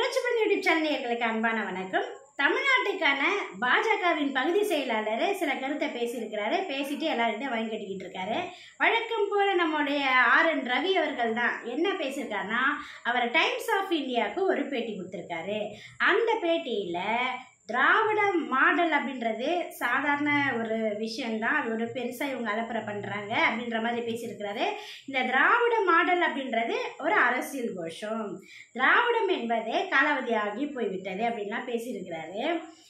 புரட்சிபன் YouTube channel நேயர்களுக்கு அன்பான வணக்கம் தமிழ்நாட்டுக்கான பாஜகவின் பகுதி செயலாளர் சில கருத்தை பேசியிருக்கிறாரு பேசிட்டு எல்லார்கிட்டையும் வாங்கி கட்டிக்கிட்டு இருக்காரு வழக்கம் போல நம்முடைய ஆர் என் ரவி அவர்கள் தான் என்ன பேசியிருக்காருன்னா அவர் டைம்ஸ் ஆஃப் இந்தியாவுக்கு ஒரு பேட்டி கொடுத்துருக்காரு அந்த பேட்டியில் திராவிட மாடல் அப்படின்றது சாதாரண ஒரு விஷயம்தான் அது ஒரு பெருசாக இவங்க அலப்பறை பண்ணுறாங்க அப்படின்ற மாதிரி பேசியிருக்கிறாரு இந்த திராவிட மாடல் அப்படின்றது ஒரு அரசியல் கோஷம் திராவிடம் என்பதே காலாவதி ஆகி போய்விட்டது அப்படின்லாம் பேசியிருக்கிறாரு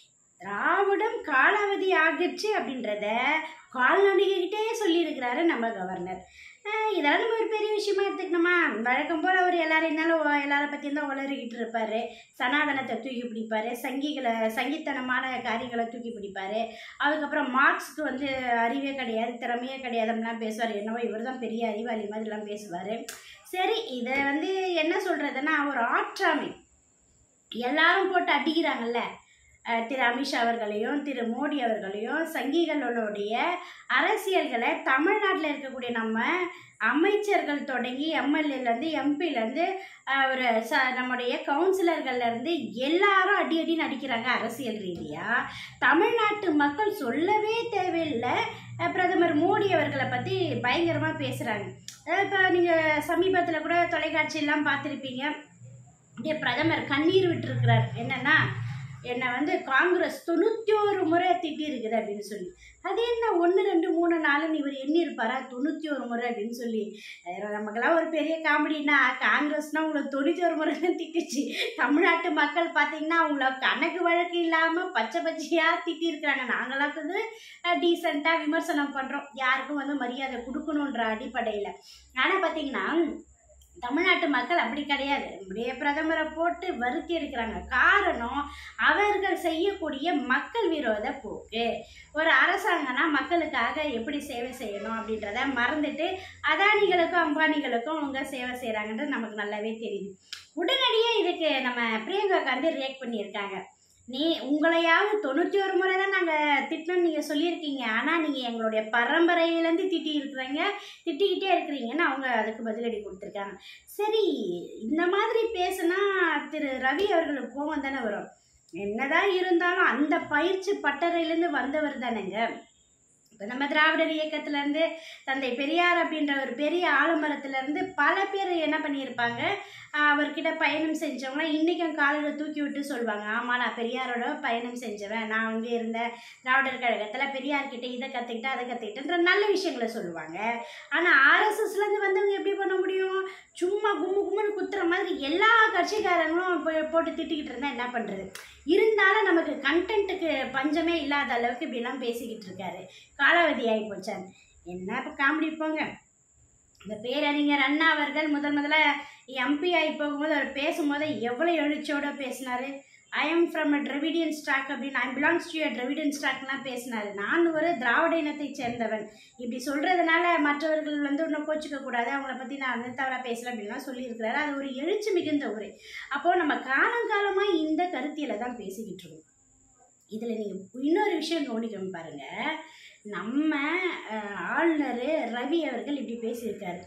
திராவிடம் காலாவதி ஆகிடுச்சு அப்படின்றத கால்நடைகிட்டே சொல்லியிருக்கிறாரு நம்ம கவர்னர் அஹ் இதெல்லாம் நம்ம ஒரு பெரிய விஷயமா எடுத்துக்கணுமா வழக்கம் போல் அவர் எல்லாரும் இருந்தாலும் ஒ- எல்லாரை பற்றியும் தான் உளறிக்கிட்டு இருப்பார் சனாதனத்தை தூக்கி பிடிப்பார் சங்கிகளை சங்கித்தனமான காரியங்களை தூக்கி பிடிப்பார் அதுக்கப்புறம் மார்க்ஸ்க்கு வந்து அறிவே கிடையாது திறமையே கிடையாது அப்படிலாம் பேசுவார் என்னவோ இவர் தான் பெரிய அறிவாளி மாதிரிலாம் பேசுவார் சரி இதை வந்து என்ன சொல்கிறதுன்னா ஒரு ஆற்றாமை எல்லாரும் போட்டு அடிக்கிறாங்கல்ல அஹ் திரு அமித்ஷா அவர்களையும் திரு மோடி அவர்களையும் சங்கிகளுடைய அரசியல்களை தமிழ்நாட்டில் இருக்கக்கூடிய நம்ம அமைச்சர்கள் தொடங்கி எம்எல்ஏலேருந்து எம்பிலேருந்து ஒரு ச நம்முடைய கவுன்சிலர்கள்லேருந்து எல்லாரும் அடி அடின்னு அடிக்கிறாங்க அரசியல் ரீதியாக தமிழ்நாட்டு மக்கள் சொல்லவே தேவையில்லை அஹ் பிரதமர் மோடி அவர்களை பற்றி பயங்கரமாக பேசுகிறாங்க இப்போ நீங்கள் சமீபத்தில் கூட தொலைக்காட்சியெல்லாம் பார்த்துருப்பீங்க அப்படியே பிரதமர் கண்ணீர் விட்டுருக்கிறார் என்னன்னா என்னை வந்து காங்கிரஸ் தொண்ணூற்றி ஒரு முறை திட்டிருக்குது அப்படின்னு சொல்லி அது என்ன ஒன்று ரெண்டு மூணு நாலுன்னு இவர் எண்ணி இருப்பாரா தொண்ணூற்றி ஒரு முறை அப்படின்னு சொல்லி அஹ் நமக்கெல்லாம் ஒரு பெரிய காமெடினா காங்கிரஸ்னால் உங்களை தொண்ணூற்றி ஒரு முறை தான் திட்டுச்சு தமிழ்நாட்டு மக்கள் பார்த்தீங்கன்னா அவங்கள கணக்கு வழக்கு இல்லாமல் பச்சை பச்சையாக திட்டிருக்கிறாங்க நாங்களாம் வந்து டீசெண்டாக விமர்சனம் பண்ணுறோம் யாருக்கும் வந்து மரியாதை கொடுக்கணுன்ற அடிப்படையில் ஆனால் பார்த்தீங்கன்னா தமிழ்நாட்டு மக்கள் அப்படி கிடையாது நம்முடைய பிரதமரை போட்டு வருத்தி இருக்கிறாங்க காரணம் அவர்கள் செய்யக்கூடிய மக்கள் விரோத போக்கு ஒரு அரசாங்கம்னா மக்களுக்காக எப்படி சேவை செய்யணும் அப்படின்றத மறந்துட்டு அதானிகளுக்கும் அம்பானிகளுக்கும் அவங்க சேவை செய்கிறாங்கன்றது நமக்கு நல்லாவே தெரியுது உடனடியே இதுக்கு நம்ம பிரியங்கா காந்தி ரியாக்ட் பண்ணியிருக்காங்க நீ உங்களையாவது தொண்ணூற்றி ஒரு முறை தான் நாங்கள் திட்டணும்னு நீங்கள் சொல்லியிருக்கீங்க ஆனால் நீங்கள் எங்களுடைய பரம்பரையிலேருந்து திட்டி இருக்கிறீங்க திட்டிக்கிட்டே இருக்கிறீங்கன்னு அவங்க அதுக்கு பதிலடி கொடுத்துருக்காங்க சரி இந்த மாதிரி பேசுனா திரு ரவி அவர்களுக்கு கோவம் தானே வரும் என்னதான் இருந்தாலும் அந்த பயிற்சி பட்டறையிலேருந்து வந்தவர் தானேங்க இப்போ நம்ம திராவிடர் இயக்கத்துலேருந்து தந்தை பெரியார் அப்படின்ற ஒரு பெரிய ஆலமரத்துலேருந்து பல பேர் என்ன பண்ணியிருப்பாங்க ஆஹ் அவர்கிட்ட பயணம் செஞ்சவங்க இன்றைக்கும் காலையில் தூக்கி விட்டு சொல்லுவாங்க ஆமாம் நான் பெரியாரோட பயணம் செஞ்சவன் நான் அங்கே இருந்த திராவிடர் கழகத்தில் பெரியார்கிட்ட இதை கற்றுக்கிட்டேன் அதை கற்றுக்கிட்டேன்ற நல்ல விஷயங்களை சொல்லுவாங்க ஆனால் ஆர்எஸ்எஸ்லேருந்து வந்தவங்க எப்படி பண்ண முடியும் சும்மா கும்மு கும்முன்னு குத்துற மாதிரி எல்லா கட்சிக்காரங்களும் போய் போட்டு திட்டிக்கிட்டு இருந்தால் என்ன பண்ணுறது இருந்தாலும் நமக்கு கண்டென்ட்டுக்கு பஞ்சமே இல்லாத அளவுக்கு இப்படிலாம் பேசிக்கிட்டு இருக்காரு காலாவதி ஆகி போச்சான் என்ன இப்போ காமெடி போங்க இந்த பேரறிஞர் அண்ணா அவர்கள் முதல் முதல்ல எம்பி ஆகி போகும்போது அவர் பேசும்போது எவ்வளோ எழுச்சியோட பேசினாரு I am from a Dravidian stock அப்படின்னு I belongs to a Dravidian ஸ்டாக்லாம் பேசினாரு நான் ஒரு திராவிட இனத்தைச் சேர்ந்தவன் இப்படி சொல்கிறதுனால மற்றவர்கள் வந்து இன்னும் கோச்சிக்க கூடாது அவங்கள பற்றி நான் வந்து தவறாக பேசுகிறேன் அப்படின்லாம் சொல்லியிருக்கிறாரு அது ஒரு எழுச்சி மிகுந்த உரை அப்போது நம்ம காலங்காலமாக இந்த கருத்தியில் தான் பேசிக்கிட்டு இருக்கோம் இதில் நீங்கள் இன்னொரு விஷயம் கவனிக்கணும் பாருங்கள் நம்ம அஹ், ஆளுநர் ரவி அவர்கள் இப்படி பேசியிருக்காரு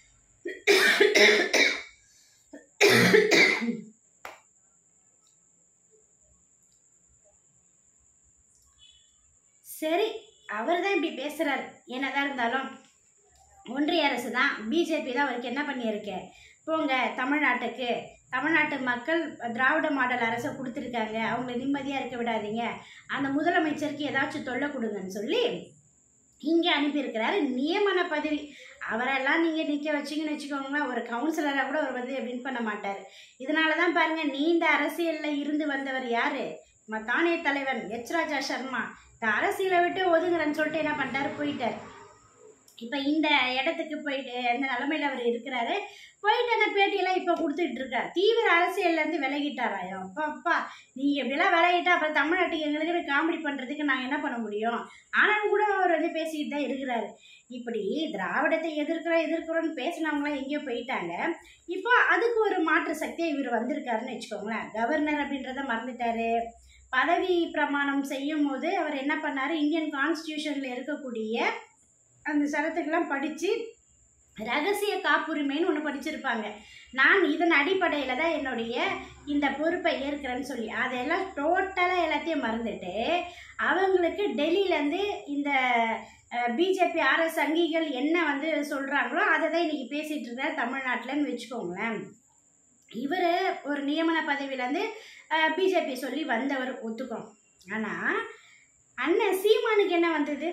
சரி அவர் தான் இப்படி பேசுகிறார் என்னதான் இருந்தாலும் ஒன்றிய அரசு தான் பிஜேபி தான் அவருக்கு என்ன பண்ணியிருக்கு போங்க தமிழ்நாட்டுக்கு தமிழ்நாட்டு மக்கள் திராவிட மாடல் அரசை கொடுத்துருக்காங்க அவங்கள நிம்மதியாக இருக்க விடாதீங்க அந்த முதலமைச்சருக்கு ஏதாச்சும் தொல்லை கொடுங்கன்னு சொல்லி இங்கே அனுப்பியிருக்கிறாரு நியமன பதவி அவரெல்லாம் நீங்கள் நிற்க வச்சிங்கன்னு வச்சுக்கோங்களேன் ஒரு கவுன்சிலராக கூட அவர் வந்து வின் பண்ண மாட்டார் இதனால தான் பாருங்கள் நீண்ட அரசியலில் இருந்து வந்தவர் யார் நம்ம தானே தலைவன் எச் ராஜா சர்மா இந்த அரசியலை விட்டு ஒதுங்குறேன்னு சொல்லிட்டு என்ன பண்ணிட்டாரு போயிட்டார் இப்போ இந்த இடத்துக்கு போயிட்டு எந்த நிலமையில அவர் இருக்கிறாரு போயிட்டு அந்த பேட்டியெல்லாம் இப்போ கொடுத்துட்டு இருக்கார் தீவிர அரசியல்லேருந்து விலகிட்டாராயோ அப்பா அப்பா நீங்கள் இப்படிலாம் விலகிட்டா அப்புறம் தமிழ்நாட்டுக்கு எங்களுக்கு காமெடி பண்ணுறதுக்கு நாங்கள் என்ன பண்ண முடியும் ஆனாலும் கூட அவர் வந்து பேசிக்கிட்டு தான் இருக்கிறாரு இப்படி திராவிடத்தை எதிர்க்கிறோம் எதிர்க்கிறோன்னு பேசினவங்களாம் எங்கேயோ போயிட்டாங்க இப்போ அதுக்கு ஒரு மாற்று சக்தியாக இவர் வந்திருக்காருன்னு வச்சுக்கோங்களேன் கவர்னர் அப்படின்றத மறந்துட்டாரு பதவி பிரமாணம் செய்யும் போது அவர் என்ன பண்ணார் இந்தியன் கான்ஸ்டியூஷனில் இருக்கக்கூடிய அந்த சரத்துக்கெல்லாம் படித்து ரகசிய காப்புரிமைன்னு ஒன்று படிச்சிருப்பாங்க நான் இதன் அடிப்படையில் தான் என்னுடைய இந்த பொறுப்பை ஏற்கிறேன்னு சொல்லி அதெல்லாம் டோட்டலாக எல்லாத்தையும் மறந்துட்டு அவங்களுக்கு டெல்லியிலேருந்து இந்த பிஜேபி ஆர்எஸ் அங்கிகள் என்ன வந்து சொல்கிறாங்களோ அதை தான் இன்றைக்கி பேசிகிட்டு இருக்கார் தமிழ்நாட்டில்னு வச்சுக்கோங்களேன் இவர் ஒரு நியமன பதவியிலேருந்து பிஜேபி சொல்லி வந்தவர் ஒத்துக்கும் ஆனால் அண்ணன் சீமானுக்கு என்ன வந்தது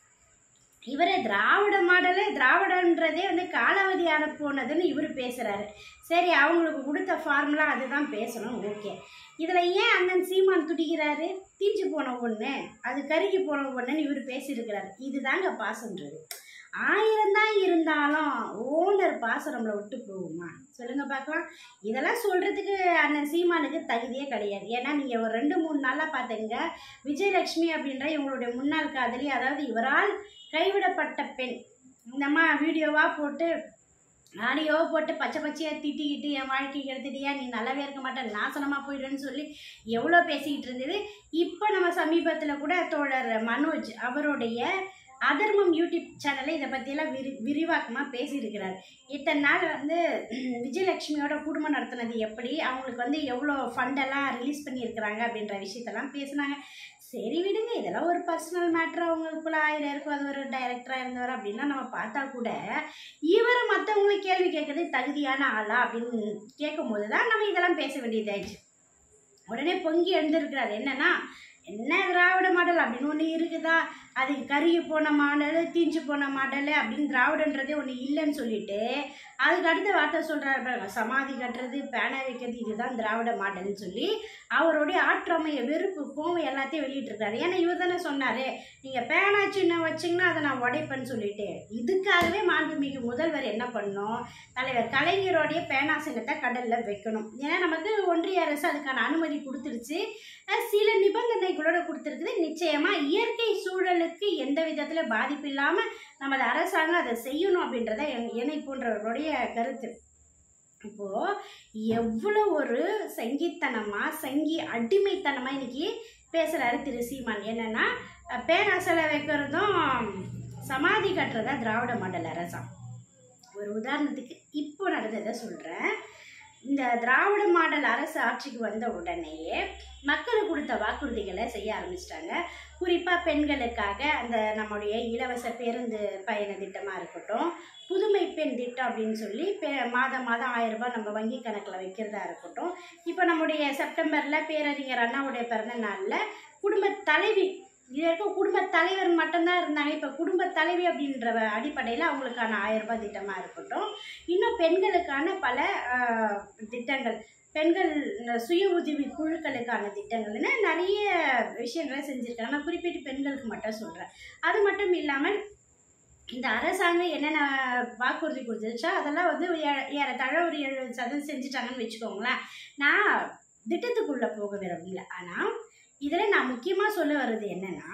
இவரே திராவிட மாடலே திராவிடன்றதே வந்து காலாவதியான போனதுன்னு இவர் பேசுகிறாரு சரி அவங்களுக்கு கொடுத்த ஃபார்முலா அதுதான் பேசணும் ஓகே இதில் ஏன் அண்ணன் சீமான் துடிக்கிறாரு தீஞ்சு போன ஒன்று அது கருகி போன ஒன்றுன்னு இவர் பேசியிருக்கிறாரு இதுதாங்க பாசன்றது ஆயிரம் தான் இருந்தாலும் ஓனர் பாசம் நம்மளை விட்டு போகுமா சொல்லுங்க பார்க்கலாம் இதெல்லாம் சொல்கிறதுக்கு அண்ணன் சீமானுக்கு தகுதியே கிடையாது ஏன்னா நீங்கள் ஒரு ரெண்டு மூணு நாளாக பார்த்தீங்க விஜயலட்சுமி அப்படின்ற இவங்களுடைய முன்னாள் காதலி அதாவது இவரால் கைவிடப்பட்ட பெண் இந்தம்மா வீடியோவாக போட்டு ஆடியோவை போட்டு பச்சை பச்சையாக திட்டிக்கிட்டு என் வாழ்க்கை எடுத்துட்டியா நீ நல்லாவே இருக்க மாட்டேன் நாசனமாக போயிடுன்னு சொல்லி எவ்வளோ பேசிக்கிட்டு இருந்தது இப்போ நம்ம சமீபத்தில் கூட தோழர் மனோஜ் அவருடைய அதர்மம் யூடியூப் சேனலில் இதை பற்றியெல்லாம் விரி விரிவாக்கமாக பேசியிருக்கிறார் இத்தனை நாள் வந்து விஜயலட்சுமியோட குடும்பம் நடத்துனது எப்படி அவங்களுக்கு வந்து எவ்வளோ ஃபண்டெல்லாம் ரிலீஸ் பண்ணியிருக்கிறாங்க அப்படின்ற விஷயத்தெல்லாம் பேசுனாங்க சரி விடுங்க இதெல்லாம் ஒரு பர்சனல் மேட்ரு அவங்களுக்குள்ள ஆயிரம் இருக்கும் அது ஒரு டைரக்டராக இருந்தவர் அப்படின்னா நம்ம பார்த்தா கூட இவர் மற்றவங்களுக்கு கேள்வி கேட்கறது தகுதியான ஆளா அப்படின்னு கேட்கும்போது தான் நம்ம இதெல்லாம் பேச வேண்டியதாயிடுச்சு உடனே பொங்கி எழுந்திருக்கிறார் என்னன்னா என்ன திராவிட மாடல் அப்படின்னு ஒன்று இருக்குதா அதுக்கு கருகி போன மாடல் தீஞ்சு போன மாடல் அப்படின்னு திராவிடன்றதே ஒன்று இல்லைன்னு சொல்லிட்டு அதுக்கு அடுத்த வார்த்தை சொல்கிறாரு பாருங்க சமாதி கட்டுறது பேனா வைக்கிறது இதுதான் திராவிட மாடல்னு சொல்லி அவருடைய ஆற்றமைய வெறுப்பு கோவம் எல்லாத்தையும் வெளியிட்டிருக்காரு ஏன்னா இவர் தானே சொன்னார் நீங்கள் பேனா சின்னம் வச்சிங்கன்னா அதை நான் உடைப்பேன்னு சொல்லிட்டு இதுக்காகவே மாண்புமிகு முதல்வர் என்ன பண்ணோம் தலைவர் கலைஞருடைய பேனா சின்னத்தை கடலில் வைக்கணும் ஏன்னா நமக்கு ஒன்றிய அரசு அதுக்கான அனுமதி கொடுத்துருச்சு அஹ் சில நிபந்தனைகளோட கொடுத்துருக்குது நிச்சயமாக இயற்கை சூழலுக்கு எந்த விதத்தில் பாதிப்பு இல்லாமல் நமது அரசாங்கம் அதை செய்யணும் அப்படின்றத என்- என்னை போன்றவர்களுடைய கருத்து இப்போது எவ்வளோ ஒரு சங்கித்தனமா சங்கி அடிமைத்தனமாக இன்னைக்கு பேசுகிறாரு திரு சீமான் என்னன்னா அஹ் பேராசலை வைக்கிறதும் சமாதி கட்டுறதா திராவிட மாடல் அரசாங்கம் ஒரு உதாரணத்துக்கு இப்போ நடந்ததை சொல்கிறேன் இந்த திராவிட மாடல் அரசு ஆட்சிக்கு வந்த உடனேயே மக்களுக்கு கொடுத்த வாக்குறுதிகளை செய்ய ஆரம்பிச்சிட்டாங்க குறிப்பாக பெண்களுக்காக அந்த நம்முடைய இலவச பேருந்து பயண திட்டமாக இருக்கட்டும் புதுமை பெண் திட்டம் அப்படின்னு சொல்லி பே மாதம் மாதம் ஆயிரம் ரூபாய் நம்ம வங்கி கணக்கில் வைக்கிறதா இருக்கட்டும் இப்போ நம்முடைய செப்டம்பரில் பேரறிஞர் அண்ணாவுடைய பிறந்த நாளில் குடும்ப தலைவி இது வரைக்கும் குடும்ப தலைவர் மட்டும்தான் இருந்தாங்க இப்போ குடும்ப தலைவி அப்படின்ற அடிப்படையில் அவங்களுக்கான ஆயிரம் ரூபாய் திட்டமாக இருக்கட்டும் இன்னும் பெண்களுக்கான பல ஆஹ், திட்டங்கள் பெண்கள் இந்த சுய உதவி குழுக்களுக்கான திட்டங்கள்னு நிறைய விஷயங்களை செஞ்சுருக்காங்க நான் குறிப்பிட்டு பெண்களுக்கு மட்டும் சொல்கிறேன் அது மட்டும் இல்லாமல் இந்த அரசாங்கம் என்னென்ன வாக்குறுதி கொடுத்துருச்சோ அதெல்லாம் வந்து ஏ- ஏறத்தாழ ஒரு எழுபது சதவீதம் செஞ்சுட்டாங்கன்னு வச்சுக்கோங்களேன் நான் திட்டத்துக்குள்ளே போக விரும்பல ஆனால் இதில் நான் முக்கியமாக சொல்ல வர்றது என்னென்னா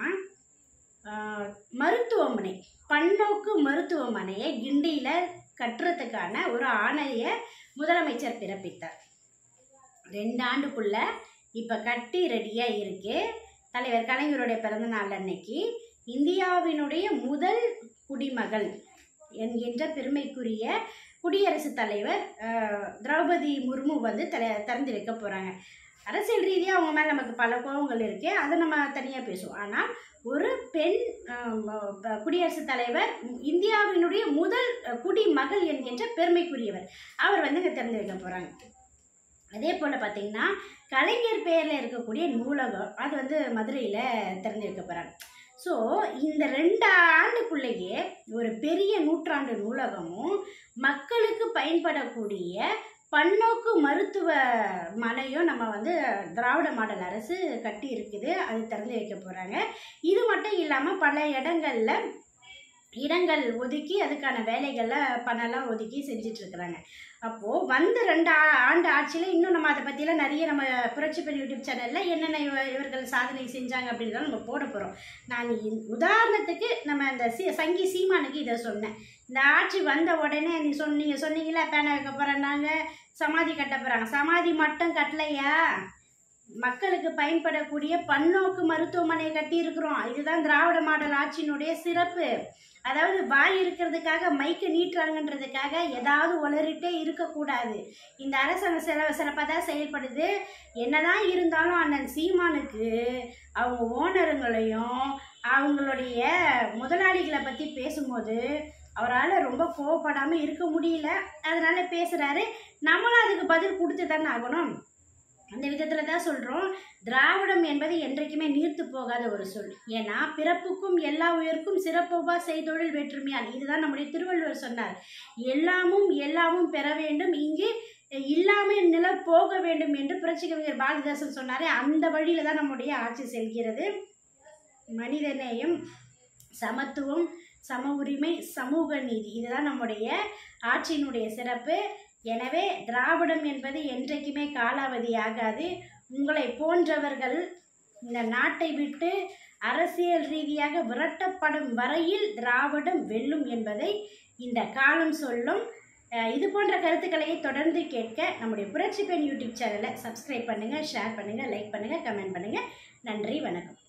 ஆஹ், மருத்துவமனை பன்னோக்கு மருத்துவமனையை கிண்டியில் கட்டுறதுக்கான ஒரு ஆணையை முதலமைச்சர் பிறப்பித்தார் ரெண்டு ஆண்டுக்குள்ள இப்போ கட்டி ரெடியாக இருக்கு தலைவர் கலைஞருடைய பிறந்த நாள் அன்னைக்கு இந்தியாவினுடைய முதல் குடிமகள் என்கின்ற பெருமைக்குரிய குடியரசுத் தலைவர் ஆஹ், திரௌபதி முர்மு வந்து தல திறந்து வைக்க போகிறாங்க அரசியல் ரீதியாக அவங்க மேலே நமக்கு பல கோபங்கள் இருக்கு அதை நம்ம தனியாக பேசுவோம் ஆனால் ஒரு பெண் ஆஹ், ப- குடியரசுத் தலைவர் இந்தியாவினுடைய முதல் அஹ், குடிமகள் என்கின்ற பெருமைக்குரியவர் அவர் வந்து இங்கே திறந்து வைக்க போகிறாங்க அதே போல் பார்த்தீங்கன்னா கலைஞர் பேரில் இருக்கக்கூடிய நூலகம் அது வந்து மதுரையில் திறந்து வைக்க போகிறாங்க ஸோ இந்த ரெண்டு ஆண்டுக்குள்ளேயே ஒரு பெரிய நூற்றாண்டு நூலகமும் மக்களுக்கு பயன்படக்கூடிய பன்னோக்கு மருத்துவ மனையும் நம்ம வந்து திராவிட மாடல் அரசு கட்டி இருக்குது அது திறந்து வைக்க போகிறாங்க இது மட்டும் இல்லாமல் பல இடங்கள்ல இடங்கள் ஒதுக்கி அதுக்கான வேலைகளை பணம்லாம் ஒதுக்கி செஞ்சிட்ருக்குறாங்க அப்போது வந்து ரெண்டு ஆ- ஆண்டு ஆட்சியில் இன்னும் நம்ம அதை பற்றிலாம் நிறைய நம்ம புரட்சி பெண் யூடியூப் சேனலில் என்னென்ன இவ இவர்கள் சாதனை செஞ்சாங்க அப்படின்றத நம்ம போட போகிறோம் நான் இ- உதாரணத்துக்கு நம்ம இந்த சி சங்கி சீமானுக்கு இதை சொன்னேன் இந்த ஆட்சி வந்த உடனே நீ சொன்ன நீங்கள் சொன்னீங்களா பேனை வைக்க போகிறேன்னாங்க சமாதி கட்ட போகிறாங்க சமாதி மட்டும் கட்டலையா மக்களுக்கு பயன்படக்கூடிய பன்னோக்கு மருத்துவமனை கட்டியிருக்கிறோம் இதுதான் திராவிட மாடல் ஆட்சியினுடைய சிறப்பு அதாவது வாய் இருக்கிறதுக்காக மைக்கு நீட்டுறாங்கன்றதுக்காக ஏதாவது உளறிட்டே இருக்கக்கூடாது இந்த அரசாங்கம் சில சிறப்பாக தான் செயல்படுது என்னதான் இருந்தாலும் அண்ணன் சீமானுக்கு அவங்க ஓனருங்களையும் அவங்களுடைய முதலாளிகளை பற்றி பேசும்போது அவரால் ரொம்ப கோவப்படாமல் இருக்க முடியல அதனால பேசுகிறாரு நம்மளும் அதுக்கு பதில் கொடுத்து தானே ஆகணும் அந்த விதத்தில் தான் சொல்கிறோம் திராவிடம் என்பது என்றைக்குமே நீர்த்து போகாத ஒரு சொல் ஏன்னா பிறப்புக்கும் எல்லா உயிருக்கும் சிறப்புவா செய்தொழில் வேற்றுமையால் இதுதான் நம்முடைய திருவள்ளுவர் சொன்னார் எல்லாமும் எல்லாமும் பெற வேண்டும் இங்கே இல்லாமல் நில போக வேண்டும் என்று புரட்சி கவிஞர் பாரதிதாசன் சொன்னாரே அந்த வழியில தான் நம்முடைய ஆட்சி செல்கிறது மனிதநேயம் சமத்துவம் சம உரிமை சமூக நீதி இதுதான் நம்முடைய ஆட்சியினுடைய சிறப்பு எனவே திராவிடம் என்பது என்றைக்குமே காலாவதி ஆகாது உங்களை போன்றவர்கள் இந்த நாட்டை விட்டு அரசியல் ரீதியாக விரட்டப்படும் வரையில் திராவிடம் வெல்லும் என்பதை இந்த காலம் சொல்லும் அஹ் இது போன்ற கருத்துக்களை தொடர்ந்து கேட்க நம்முடைய புரட்சி பெண் யூடியூப் சேனலை சப்ஸ்கிரைப் பண்ணுங்கள் ஷேர் பண்ணுங்கள் லைக் பண்ணுங்கள் கமெண்ட் பண்ணுங்கள் நன்றி வணக்கம்